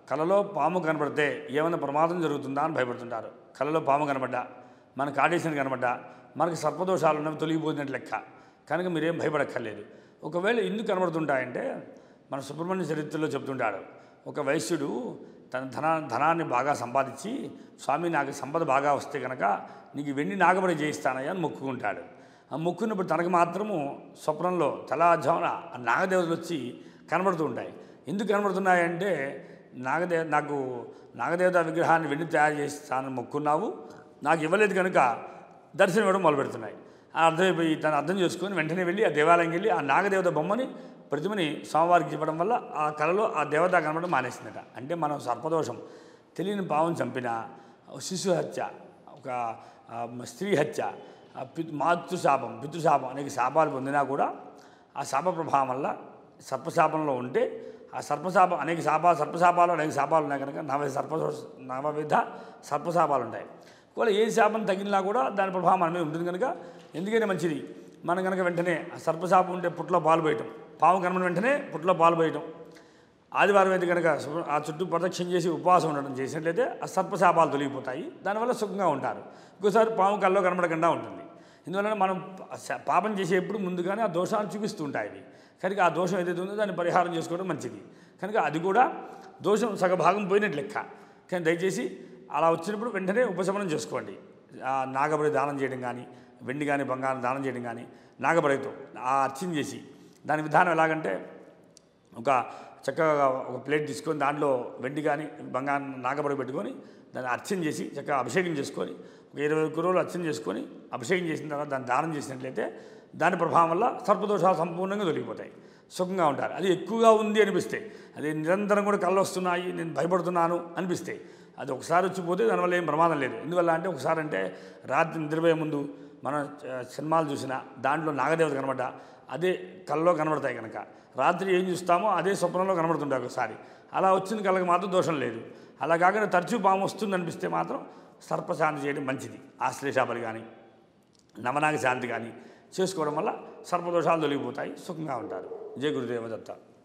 కలలో పాము కనబడితే ఏమైనా ప్రమాదం జరుగుతుందా అని భయపడుతుంటారు కలలో పాము కనబడ్డా మనకు ఆడేషన్ కనబడ్డా మనకు సర్పదోషాలు ఉన్నవి తొలగిపోతున్నట్టు లెక్క కనుక మీరేం భయపడక్కర్లేదు ఒకవేళ ఎందుకు కనబడుతుంటాయంటే మన సుబ్రహ్మణ్య చరిత్రలో చెప్తుంటాడు ఒక వైశ్యుడు తన ధన ధనాన్ని బాగా సంపాదించి స్వామి నాకు సంపద బాగా వస్తే కనుక నీకు వెండి నాగబడి చేయిస్తానయ్యా అని మొక్కుకుంటాడు ఆ మొక్కున్నప్పుడు తనకు మాత్రము స్వప్నంలో తలాజామున ఆ నాగదేవతలు వచ్చి కనబడుతూ ఉంటాయి ఎందుకు కనబడుతున్నాయంటే నాగదే నాకు నాగదేవత విగ్రహాన్ని వెండి తయారు చేస్తానని మొక్కున్నావు నాకు ఇవ్వలేదు కనుక దర్శనం ఇవ్వడం మొదలు పెడుతున్నాయి ఆ అర్థమైపోయి తను అర్థం చేసుకొని వెంటనే వెళ్ళి ఆ దేవాలయం వెళ్ళి ఆ నాగదేవత బొమ్మని ప్రతిమని స్వామివారికి ఇవ్వడం వల్ల ఆ కళలో ఆ దేవత కనబడడం మానేసిందట అంటే మనం సర్పదోషం తెలియని పావం చంపిన శిశు హత్య ఒక ఆ, స్త్రీ హత్య ఆ, పితృ మాతృశాపం పితృశాపం అనేక శాపాలు పొందినా కూడా ఆ శాప ప్రభావం వల్ల సర్పశాపంలో ఉంటే ఆ సర్పశాపం అనేక శాపాలు సర్పశాపాలు అనేక శాపాలు ఉన్నాయి కనుక నవ సర్ప నవవిధ సర్పశాపాలు ఉంటాయి ఒకవేళ ఏ శాపం తగిలినా కూడా దాని ప్రభావం మన మీద ఉంటుంది కనుక ఎందుకైనా మంచిది మనం కనుక వెంటనే ఆ సర్పశాపం ఉంటే పుట్లో పాలు పోయటం పాము కనబడిన వెంటనే పుట్లో పాలు పోయటం ఆదివారం అయితే కనుక శుభ్ర- ఆ చుట్టూ ప్రదక్షిణ చేసి ఉపవాసం ఉండడం చేసినట్లయితే ఆ సర్పశాపాలు తొలగిపోతాయి దానివల్ల సుఖంగా ఉంటారు ఇంకోసారి పాము కల్లో కనబడకుండా ఉంటుంది ఇందువలన మనం ప- శ- పాపం చేసేప్పుడు ముందుగానే ఆ దోషాన్ని చూపిస్తూ ఉంటాయి ఇవి కనుక ఆ దోషం ఏదైతే ఉందో దాన్ని పరిహారం చేసుకోవడం మంచిది కనుక అది కూడా దోషం సగభాగం పోయినట్లు లెక్క కానీ దయచేసి అలా వచ్చినప్పుడు వెంటనే ఉపశమనం చేసుకోండి ఆ నాగబడి దానం చేయడం కానీ వెండి కానీ బంగారం దానం చేయడం కానీ నాగబడితో ఆ అర్చన చేసి దాని విధానం ఎలాగంటే ఒక చక్కగా ఒక ప్లేట్ తీసుకొని దాంట్లో వెండి కానీ బంగారం నాగబడి పెట్టుకొని దాన్ని అర్చన చేసి చక్కగా అభిషేకం చేసుకొని ఒక ఇరవై ఒక్క రోజులు అర్చన చేసుకొని అభిషేకం చేసిన తర్వాత దాన్ని దానం చేసినట్లయితే దాని ప్రభావం వల్ల సర్పదోషాలు సంపూర్ణంగా తొలగిపోతాయి సుఖంగా ఉంటారు అది ఎక్కువగా ఉంది అనిపిస్తే అది నిరంతరం కూడా కళ్ళు వస్తున్నాయి నేను భయపడుతున్నాను అనిపిస్తే అది ఒకసారి వచ్చిపోతే దానివల్ల ఏం ప్రమాదం లేదు ఎందువల్ల అంటే ఒకసారి అంటే రాత్రి నిద్రపోయే ముందు మనం ఆ, సినిమాలు చూసినా దాంట్లో నాగదేవత కనబడ్డా అదే కళ్ళలో కనబడతాయి కనుక రాత్రి ఏం చూస్తామో అదే స్వప్నంలో కనబడుతుంటాయి ఒకసారి అలా వచ్చిన కళ్ళకి మాత్రం దోషం లేదు అలా కాకుండా తరచూ పాము వస్తుంది అనిపిస్తే మాత్రం సర్పశాంతి చేయడం మంచిది ఆశ్లేషాపలి కానీ నవనాగ శాంతి కానీ చేసుకోవడం వల్ల సర్పదోషాలు తొలగిపోతాయి సుఖంగా ఉంటారు జయ గురుదేవ దత్త